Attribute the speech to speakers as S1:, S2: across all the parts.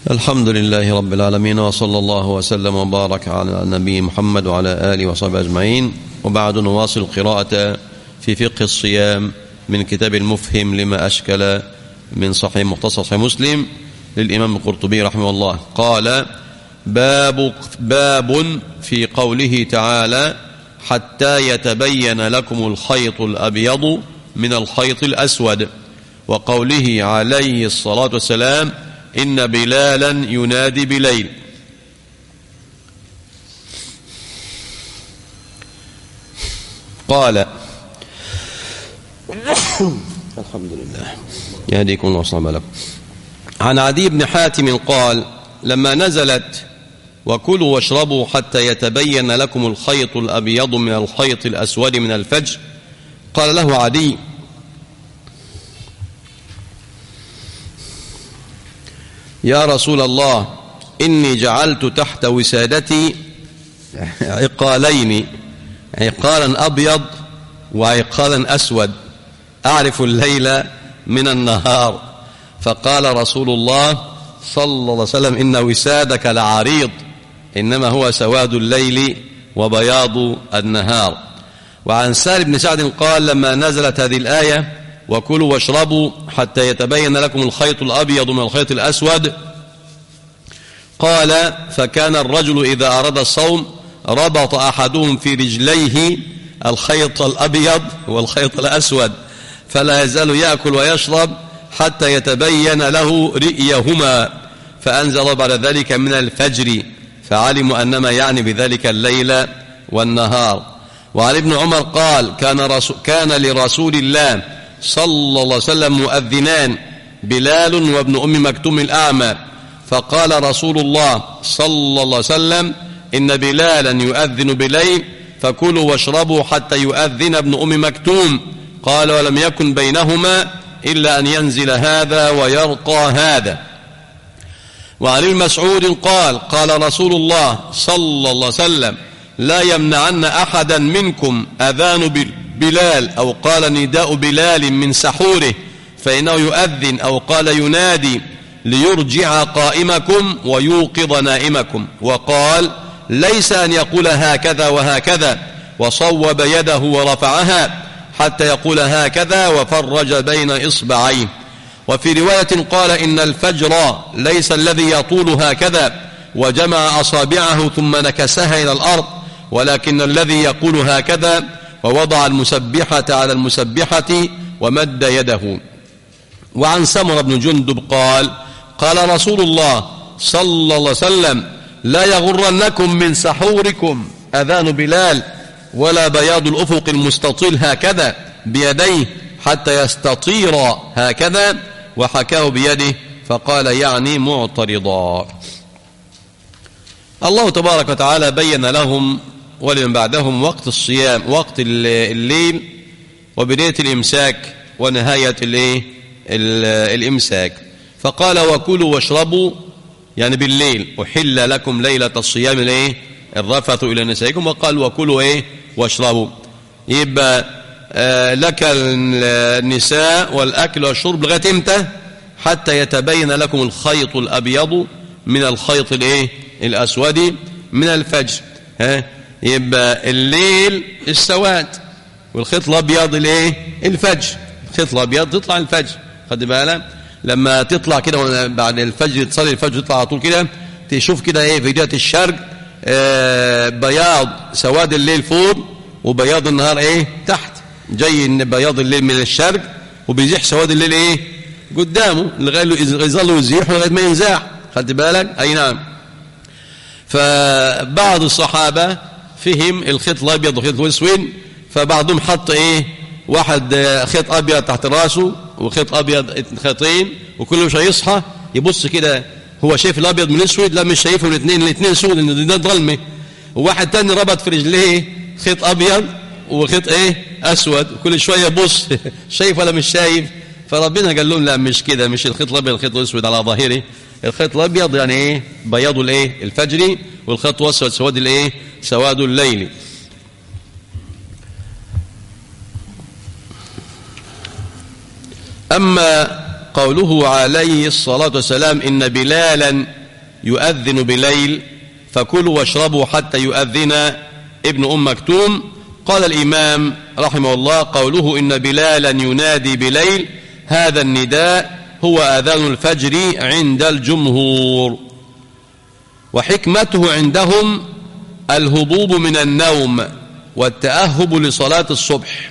S1: الحمد لله رب العالمين وصلى الله وسلم وبارك على النبي محمد وعلى آله وصحبه أجمعين وبعد نواصل القراءة في فقه الصيام من كتاب المفهم لما أشكل من صحيح مختصر صحيح مسلم للإمام القرطبي رحمه الله قال باب, باب في قوله تعالى حتى يتبين لكم الخيط الأبيض من الخيط الأسود وقوله عليه الصلاة والسلام إن بلالا ينادي بليل قال الحمد لله يهديكم الله وصلى لكم عن عدي بن حاتم قال لما نزلت وكلوا واشربوا حتى يتبين لكم الخيط الأبيض من الخيط الأسود من الفجر قال له عدي يا رسول الله إني جعلت تحت وسادتي عقالين عقالا أبيض وعقالا أسود أعرف الليل من النهار فقال رسول الله صلى الله عليه وسلم إن وسادك لعريض إنما هو سواد الليل وبياض النهار وعن سال بن سعد قال لما نزلت هذه الآية وكلوا واشربوا حتى يتبين لكم الخيط الأبيض من الخيط الأسود قال فكان الرجل إذا أراد الصوم ربط أحدهم في رجليه الخيط الأبيض والخيط الأسود فلا يزال يأكل ويشرب حتى يتبين له رئيهما فأنزل بعد ذلك من الفجر فعلموا أنما يعني بذلك الليل والنهار وعن ابن عمر قال كان, رسول كان لرسول الله صلى الله عليه وسلم مؤذنان بلال وابن أم مكتوم الأعمى فقال رسول الله صلى الله عليه وسلم إن بلالا يؤذن بليل فكلوا واشربوا حتى يؤذن ابن أم مكتوم قال ولم يكن بينهما إلا أن ينزل هذا ويرقى هذا وعن المسعود قال قال رسول الله صلى الله عليه وسلم لا يمنعن أحدا منكم أذان بلال أو قال نداء بلال من سحوره فإنه يؤذن أو قال ينادي ليرجع قائمكم ويوقظ نائمكم وقال ليس أن يقول هكذا وهكذا وصوب يده ورفعها حتى يقول هكذا وفرج بين إصبعيه وفي رواية قال إن الفجر ليس الذي يطول هكذا وجمع أصابعه ثم نكسها إلى الأرض ولكن الذي يقول هكذا ووضع المسبحة على المسبحة ومد يده وعن سمر بن جندب قال قال رسول الله صلى الله عليه وسلم لا يغرنكم من سحوركم أذان بلال ولا بياض الأفق المستطيل هكذا بيديه حتى يستطير هكذا وحكاه بيده فقال يعني معترضا الله تبارك وتعالى بين لهم ولمن بعدهم وقت الصيام وقت الليل وبداية الإمساك ونهاية الإمساك فقال وكلوا واشربوا يعني بالليل أحل لكم ليلة الصيام الايه الرفث إلى نسائكم وقال وكلوا ايه واشربوا يبقى آه لك النساء والأكل والشرب لغاية امتى حتى يتبين لكم الخيط الأبيض من الخيط الايه الأسود من الفجر ها يبقى الليل السواد والخيط الأبيض الايه الفجر الخيط الأبيض تطلع الفجر خد بالك لما تطلع كده بعد الفجر تصلي الفجر تطلع على طول كده تشوف كده ايه في جهه الشرق آه بياض سواد الليل فوق وبياض النهار ايه تحت جاي ان بياض الليل من الشرق وبيزيح سواد الليل ايه قدامه لغايه يظل يزيح لغايه ما ينزاح خدت بالك اي نعم فبعض الصحابه فهم الخيط الابيض والخيط الاسود فبعضهم حط ايه واحد خيط ابيض تحت راسه وخيط ابيض خيطين وكل مش هيصحى يبص كده هو شايف الابيض من الاسود لا مش شايفهم الاثنين الاثنين سود لان ده ظلمه وواحد تاني ربط في رجليه خيط ابيض وخيط ايه اسود كل شويه يبص شايف ولا مش شايف فربنا قال لهم لا مش كده مش الخيط الابيض الخيط الاسود على ظاهره الخيط الابيض يعني ايه بياض الايه الفجري والخيط الاسود سواد الايه سواد الليل أما قوله عليه الصلاة والسلام إن بلالا يؤذن بليل فكلوا واشربوا حتى يؤذن ابن أم مكتوم قال الإمام رحمه الله قوله إن بلالا ينادي بليل هذا النداء هو آذان الفجر عند الجمهور وحكمته عندهم الهبوب من النوم والتأهب لصلاة الصبح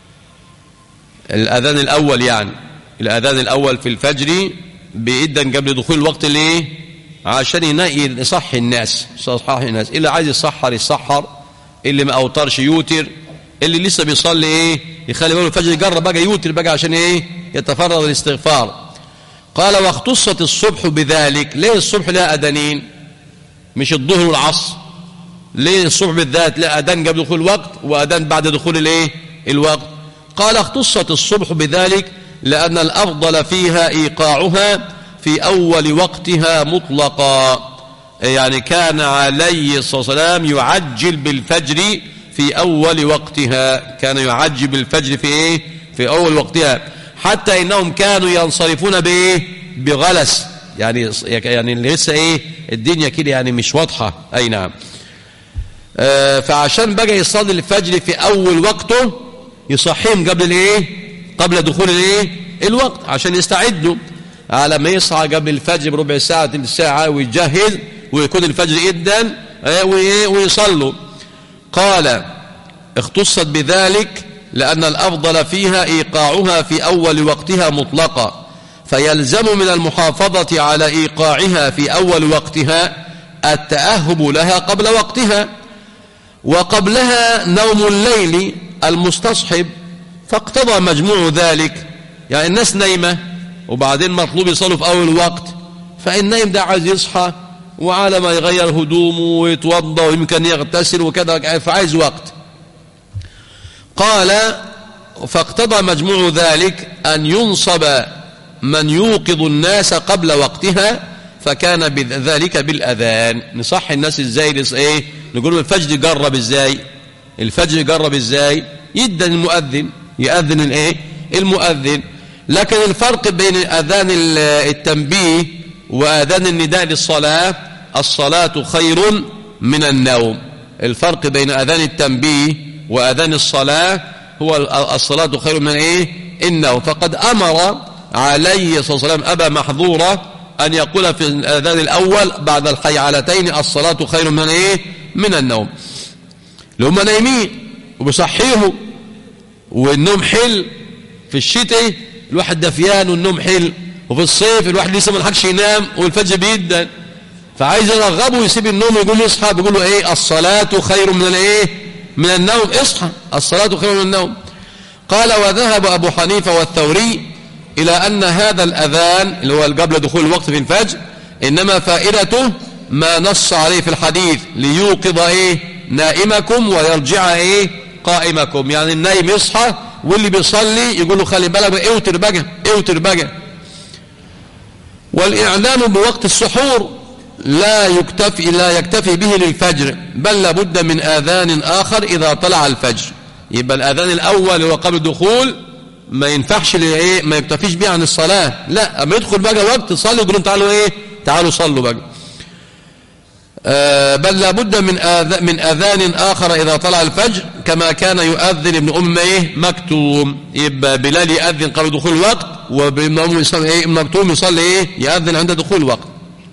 S1: الأذان الأول يعني الأذان الأول في الفجر بإدا قبل دخول الوقت ليه عشان يصحي الناس يصحي الناس اللي عايز يصحر يصحر اللي ما أوترش يوتر اللي لسه بيصلي ايه يخلي باله الفجر يجرب بقى يوتر بقى عشان ايه يتفرغ للاستغفار قال واختصت الصبح بذلك ليه الصبح لها أذانين مش الظهر والعصر ليه الصبح بالذات لا أذان قبل دخول الوقت وأذان بعد دخول الايه الوقت قال اختصت الصبح بذلك لأن الأفضل فيها إيقاعها في أول وقتها مطلقا يعني كان عليه الصلاة والسلام يعجل بالفجر في أول وقتها كان يعجل بالفجر في إيه في أول وقتها حتى إنهم كانوا ينصرفون بإيه بغلس يعني يعني لسه إيه الدنيا كده يعني مش واضحة أي نعم آه فعشان بقى يصلي الفجر في أول وقته يصحيهم قبل الإيه قبل دخول الإيه الوقت عشان يستعدوا على ما يصحى قبل الفجر بربع ساعة تلت ساعة ويجهز ويكون الفجر إدا ويصلوا قال اختصت بذلك لأن الأفضل فيها إيقاعها في أول وقتها مطلقا فيلزم من المحافظة على إيقاعها في أول وقتها التأهب لها قبل وقتها وقبلها نوم الليل المستصحب فاقتضى مجموع ذلك يعني الناس نايمة وبعدين مطلوب يصلوا في أول وقت فالنايم ده عايز يصحى وعلى ما يغير هدومه ويتوضا ويمكن يغتسل وكذا فعايز وقت قال فاقتضى مجموع ذلك أن ينصب من يوقظ الناس قبل وقتها فكان بذلك بالأذان نصح الناس ازاي ايه نقول الفجر جرب ازاي الفجر جرب ازاي يدن المؤذن يأذن الايه المؤذن لكن الفرق بين أذان التنبيه وآذان النداء للصلاة الصلاة خير من النوم الفرق بين أذان التنبيه وأذان الصلاة هو الصلاة خير من إيه النوم فقد أمر عليه الصلاة والسلام أبا محظورة أن يقول في الأذان الأول بعد الحيعلتين الصلاة خير من إيه من النوم لهم نايمين وبصحيهم والنوم حل في الشتاء الواحد دفيان والنوم حل وفي الصيف الواحد لسه ما لحقش ينام والفجر بيدن فعايز يرغبه ويسيب النوم ويقول يصحى بيقول له ايه الصلاة خير من الايه من النوم اصحى الصلاة خير من النوم قال وذهب ابو حنيفة والثوري الى ان هذا الاذان اللي هو قبل دخول الوقت في الفجر انما فائدته ما نص عليه في الحديث ليوقظ ايه نائمكم ويرجع ايه قائمكم يعني النايم يصحى واللي بيصلي يقول له خلي بالك اوتر بقى اوتر بقى والإعلام بوقت السحور لا يكتفي لا يكتفي به للفجر بل لابد من آذان آخر إذا طلع الفجر يبقى الآذان الأول هو قبل الدخول ما ينفعش لإيه ما يكتفيش به عن الصلاة لا أما يدخل بقى وقت صلي يقولون تعالوا إيه تعالوا صلوا بقى آه بل لابد من آذان من آذان آخر إذا طلع الفجر كما كان يؤذن ابن أم إيه مكتوم يبقى بلال يؤذن قبل دخول الوقت وابن أم يصلي إيه مكتوم يصلي إيه يؤذن عند دخول الوقت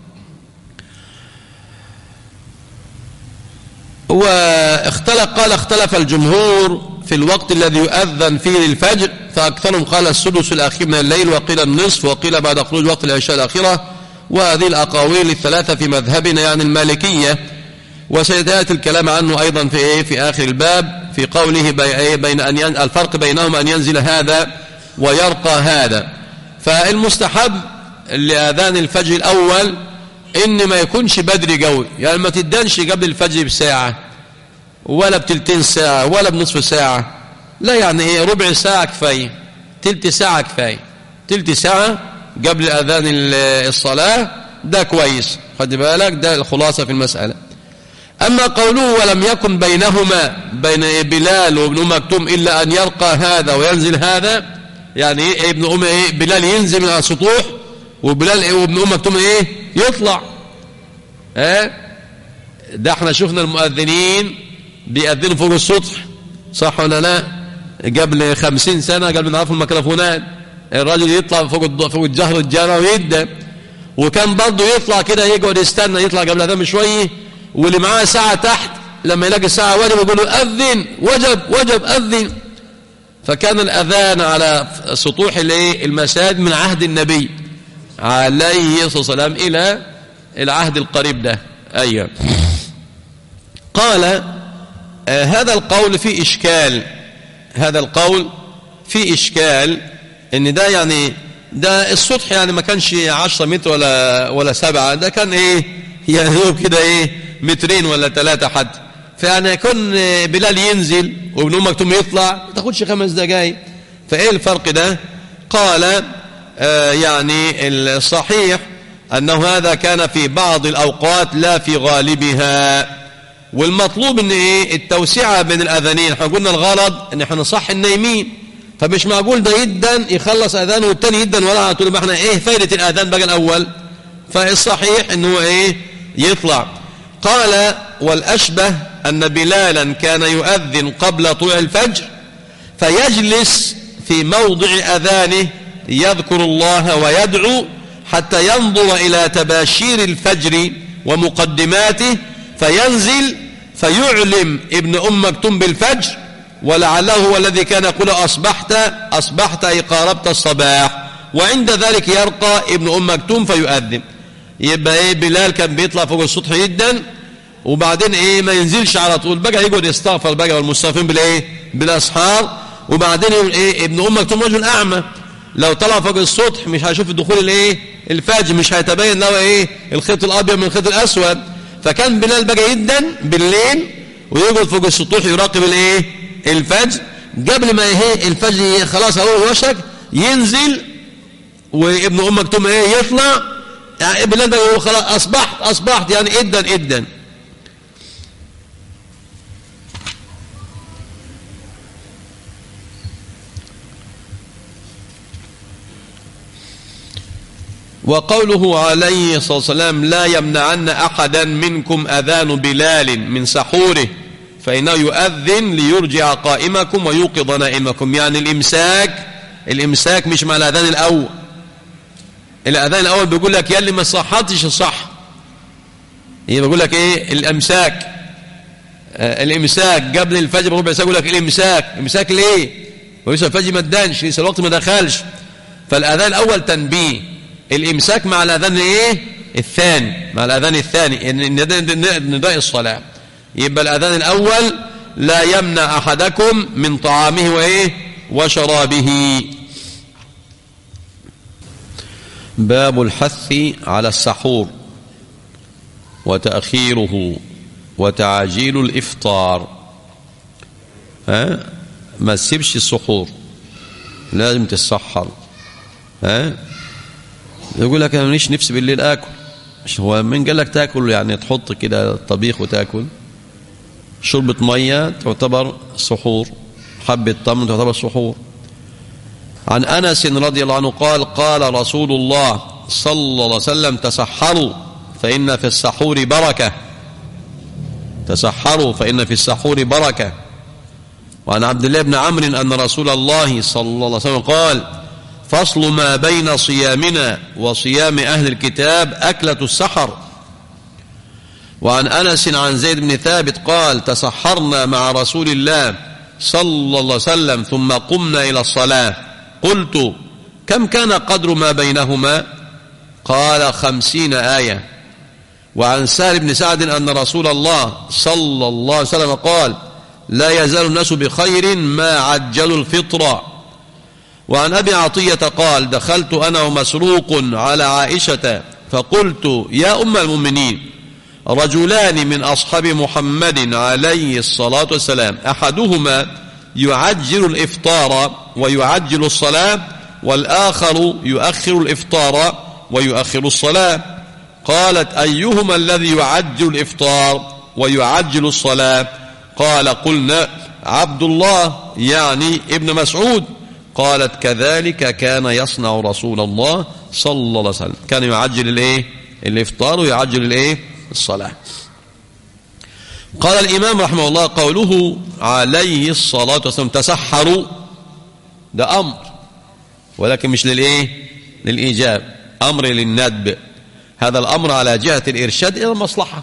S1: واختلف قال اختلف الجمهور في الوقت الذي يؤذن فيه للفجر فأكثرهم قال السدس الأخير من الليل وقيل النصف وقيل بعد خروج وقت العشاء الأخيرة وهذه الأقاويل الثلاثة في مذهبنا يعني المالكية وسيتأتي الكلام عنه أيضا في إيه في آخر الباب في قوله بين أن ين... الفرق بينهم أن ينزل هذا ويرقى هذا فالمستحب لأذان الفجر الأول إن ما يكونش بدري قوي يعني ما تدانش قبل الفجر بساعة ولا بتلتين ساعة ولا بنصف ساعة لا يعني إيه ربع ساعة كفاية تلت ساعة كفاية تلت ساعة قبل أذان الصلاة ده كويس خد بالك ده الخلاصة في المسألة أما قوله ولم يكن بينهما بين بلال وابن مكتوم إلا أن يرقى هذا وينزل هذا يعني ايه ابن ام ايه بلال ينزل من على السطوح وبلال ايه وابن ام مكتوم ايه يطلع اه ده احنا شفنا المؤذنين بيأذنوا فوق السطح صح ولا لا قبل خمسين سنة قبل نعرف الميكروفونات الراجل يطلع فوق فوق الجهر الجامع ويبدأ وكان برضه يطلع كده يقعد يستنى يطلع قبل هذا بشويه واللي معاه ساعة تحت لما يلاقي الساعة وجب يقول له أذن وجب وجب أذن فكان الأذان على سطوح المساجد من عهد النبي عليه الصلاة والسلام إلى العهد القريب ده أيوة قال آه هذا القول فيه إشكال هذا القول فيه إشكال إن ده يعني ده السطح يعني ما كانش 10 متر ولا ولا سبعة ده كان إيه يعني كده إيه مترين ولا ثلاثة حتى فيعني يكون بلال ينزل وابن أم مكتوم يطلع ما تاخدش خمس دقايق فإيه الفرق ده قال آه يعني الصحيح أنه هذا كان في بعض الأوقات لا في غالبها والمطلوب ان ايه التوسعة بين الأذانين احنا قلنا الغرض ان احنا نصح النايمين فمش معقول ده يدا يخلص أذان والتاني يدا ولا تقول احنا ايه فايدة الأذان بقى الأول فالصحيح انه ايه يطلع قال والأشبه أن بلالا كان يؤذن قبل طلوع الفجر فيجلس في موضع أذانه يذكر الله ويدعو حتى ينظر إلى تباشير الفجر ومقدماته فينزل فيعلم ابن أم مكتوم بالفجر ولعله هو الذي كان يقول أصبحت أصبحت أي قاربت الصباح وعند ذلك يرقى ابن أم مكتوم فيؤذن يبقى ايه بلال كان بيطلع فوق السطح جدا وبعدين ايه ما ينزلش على طول بقى يقعد يستغفر بقى والمستغفرين بالايه بالاسحار وبعدين يقول ايه ابن ام مكتوم رجل اعمى لو طلع فوق السطح مش هيشوف الدخول الايه الفجر مش هيتبين له ايه الخيط الابيض من الخيط الاسود فكان بلال بقى جدا بالليل ويقعد فوق السطوح يراقب الايه الفجر قبل ما ايه الفجر خلاص هو وشك ينزل وابن ام مكتوم ايه يطلع يعني بلال بقى هو خلاص اصبحت اصبحت يعني ادا ادا وقوله عليه الصلاة والسلام لا يمنعن أحدا منكم أذان بلال من سحوره فإنه يؤذن ليرجع قائمكم ويوقظ نائمكم يعني الإمساك الإمساك مش مع الأذان الأول الأذان الأول بيقول لك يلي ما صحتش صح هي بيقول لك إيه الأمساك آه الإمساك قبل الفجر بربع ساعة يقول لك الإمساك إمساك ليه ولسه الفجر ما ادانش لسه الوقت ما دخلش فالأذان الأول تنبيه الإمساك مع الأذان إيه الثاني مع الأذان الثاني نداء الصلاة يبقى الأذان الأول لا يمنع أحدكم من طعامه وإيه وشرابه باب الحث على السحور وتأخيره وتعجيل الإفطار ها ما تسيبش السحور لازم تتسحر ها يقول لك انا ماليش نفسي بالليل اكل مش هو من قال لك تاكل يعني تحط كده طبيخ وتاكل شربة مية تعتبر سحور حبة تمر تعتبر سحور عن أنس رضي الله عنه قال قال رسول الله صلى الله عليه وسلم تسحروا فإن في السحور بركة تسحروا فإن في السحور بركة وعن عبد الله بن عمرو أن رسول الله صلى الله عليه وسلم قال فصل ما بين صيامنا وصيام أهل الكتاب أكلة السحر وعن أنس عن زيد بن ثابت قال تسحرنا مع رسول الله صلى الله عليه وسلم ثم قمنا إلى الصلاة قلت كم كان قدر ما بينهما قال خمسين آية وعن سهل بن سعد أن رسول الله صلى الله عليه وسلم قال لا يزال الناس بخير ما عجلوا الفطر وعن أبي عطية قال دخلت أنا ومسروق على عائشة فقلت يا أم المؤمنين رجلان من أصحاب محمد عليه الصلاة والسلام أحدهما يعجل الإفطار ويعجل الصلاة والآخر يؤخر الإفطار ويؤخر الصلاة قالت أيهما الذي يعجل الإفطار ويعجل الصلاة قال قلنا عبد الله يعني ابن مسعود قالت كذلك كان يصنع رسول الله صلى الله عليه وسلم كان يعجل الايه الافطار ويعجل الايه الصلاه قال الامام رحمه الله قوله عليه الصلاه والسلام تسحروا ده امر ولكن مش للايه للايجاب امر للندب هذا الامر على جهه الارشاد الى المصلحه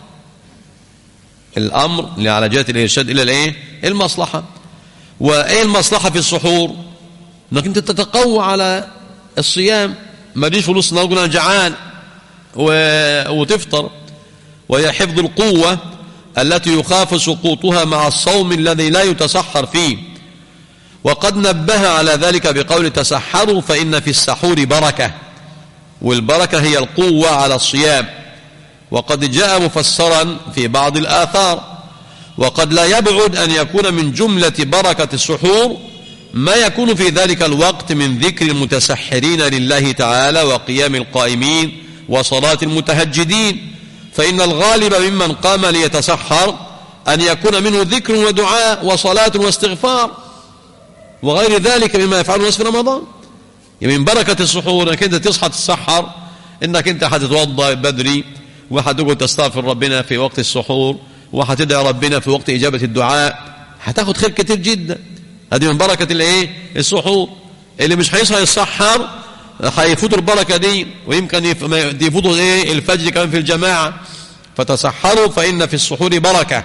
S1: الامر على جهه الارشاد الى الايه المصلحه وايه المصلحه في السحور انك انت تتقوى على الصيام ما ليش فلوس نقول انا جعان و... وتفطر وهي حفظ القوه التي يخاف سقوطها مع الصوم الذي لا يتسحر فيه وقد نبه على ذلك بقول تسحروا فإن في السحور بركة والبركة هي القوة على الصيام وقد جاء مفسرا في بعض الآثار وقد لا يبعد أن يكون من جملة بركة السحور ما يكون في ذلك الوقت من ذكر المتسحرين لله تعالى وقيام القائمين وصلاة المتهجدين فإن الغالب ممن قام ليتسحر أن يكون منه ذكر ودعاء وصلاة واستغفار وغير ذلك مما يفعله الناس في رمضان يعني من بركة السحور انك انت تصحى تتسحر انك انت هتتوضا بدري وهتقعد تستغفر ربنا في وقت السحور وهتدعي ربنا في وقت اجابة الدعاء هتاخد خير كتير جدا هذه من بركة الايه السحور اللي مش هيصحى يتسحر هيفوت البركة دي ويمكن يفوتوا ايه الفجر كمان في الجماعة فتسحروا فإن في السحور بركة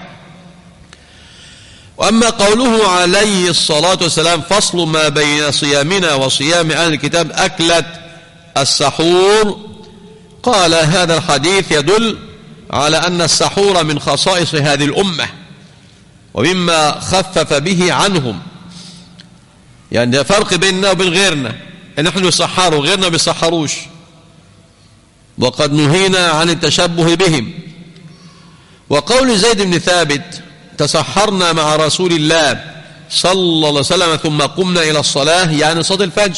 S1: وأما قوله عليه الصلاة والسلام فصل ما بين صيامنا وصيام أهل الكتاب أكلة السحور قال هذا الحديث يدل على أن السحور من خصائص هذه الأمة ومما خفف به عنهم يعني فرق بيننا وبين غيرنا نحن نسحر وغيرنا بيسحروش وقد نهينا عن التشبه بهم وقول زيد بن ثابت تسحرنا مع رسول الله صلى الله عليه وسلم ثم قمنا إلى الصلاة يعني صلاة الفجر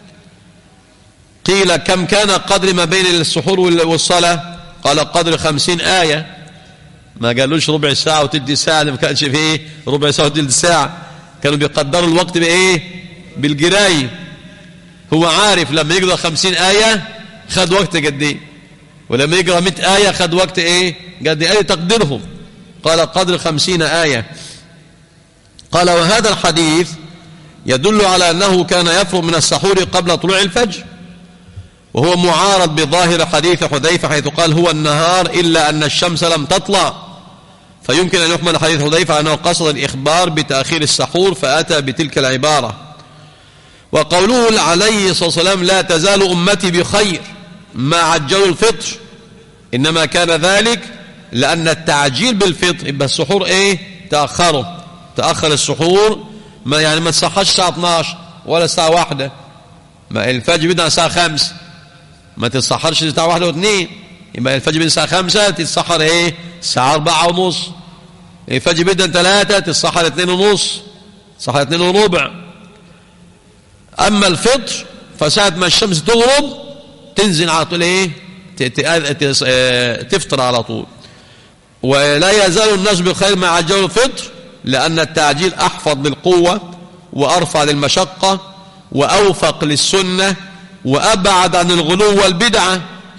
S1: قيل كم كان قدر ما بين السحور والصلاة قال قدر خمسين آية ما قالوش ربع ساعة وتدي ساعة ما كانش فيه ربع ساعة وتدي ساعة كانوا بيقدروا الوقت بإيه بالجراية هو عارف لما يقرأ خمسين آية خد وقت قد ايه ولما يقرأ مئة آية خد وقت ايه قد ايه تقديرهم قال قدر خمسين آية قال وهذا الحديث يدل على أنه كان يفرغ من السحور قبل طلوع الفجر وهو معارض بظاهر حديث حذيفة حيث قال هو النهار إلا أن الشمس لم تطلع فيمكن أن يحمل حديث حذيفة أنه قصد الإخبار بتأخير السحور فأتى بتلك العبارة وقوله عليه الصلاة والسلام لا تزال أمتي بخير ما عجلوا الفطر إنما كان ذلك لأن التعجيل بالفطر يبقى السحور إيه تأخروا تأخر السحور ما يعني ما تصحش الساعة 12 ولا الساعة واحدة ما الفجر بدأ الساعة 5 ما تتصحرش الساعة واحدة واثنين يبقى الفجر بدأ الساعة 5 تتصحر إيه الساعة 4 ونص الفجر بدأ 3 تتصحر 2 ونص تصحر 2 وربع أما الفطر فساعة ما الشمس تغرب تنزل على طول إيه تفطر على طول ولا يزال الناس بخير مع عجل الفطر لأن التعجيل أحفظ للقوة وأرفع للمشقة وأوفق للسنة وأبعد عن الغلو والبدعة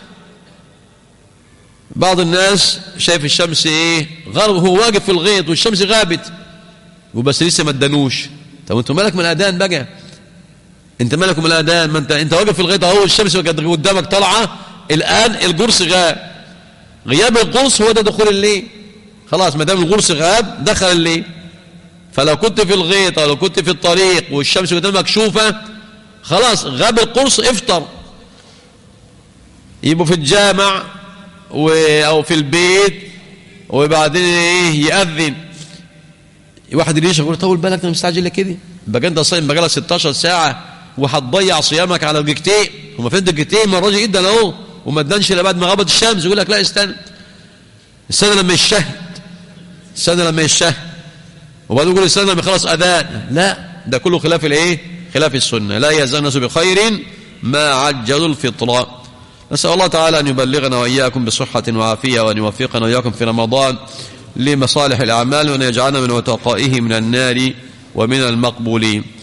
S1: بعض الناس شايف الشمس ايه غرب هو واقف في الغيط والشمس غابت وبس لسه ما ادانوش طب انتوا مالك من الاذان بقى انت مالك من الاذان ما انت انت واقف في الغيط اهو الشمس قدامك طالعه الان القرص غاب غياب القرص هو ده دخول الليل خلاص ما دام القرص غاب دخل الليل فلو كنت في الغيط او لو كنت في الطريق والشمس قدامك مكشوفه خلاص غاب القرص افطر يبقوا في الجامع و... او في البيت وبعدين ايه يأذن واحد يجي يقول طول بالك انت مستعجل لك كده بقى انت صايم بقى لك 16 ساعه وهتضيع صيامك على دقيقتين هما فين دقيقتين ما الراجل جدا اهو وما ادانش الا بعد ما غابت الشمس يقول لك لا استنى استنى لما يشهد استنى لما يشهد وبعدين يقول استنى لما يخلص اذان لا ده كله خلاف الايه خلاف السنه لا يزال الناس بخير ما عجلوا الفطره نسال الله تعالى ان يبلغنا واياكم بصحه وعافيه وان يوفقنا واياكم في رمضان لمصالح الاعمال وان يجعلنا من وتقائه من النار ومن المقبولين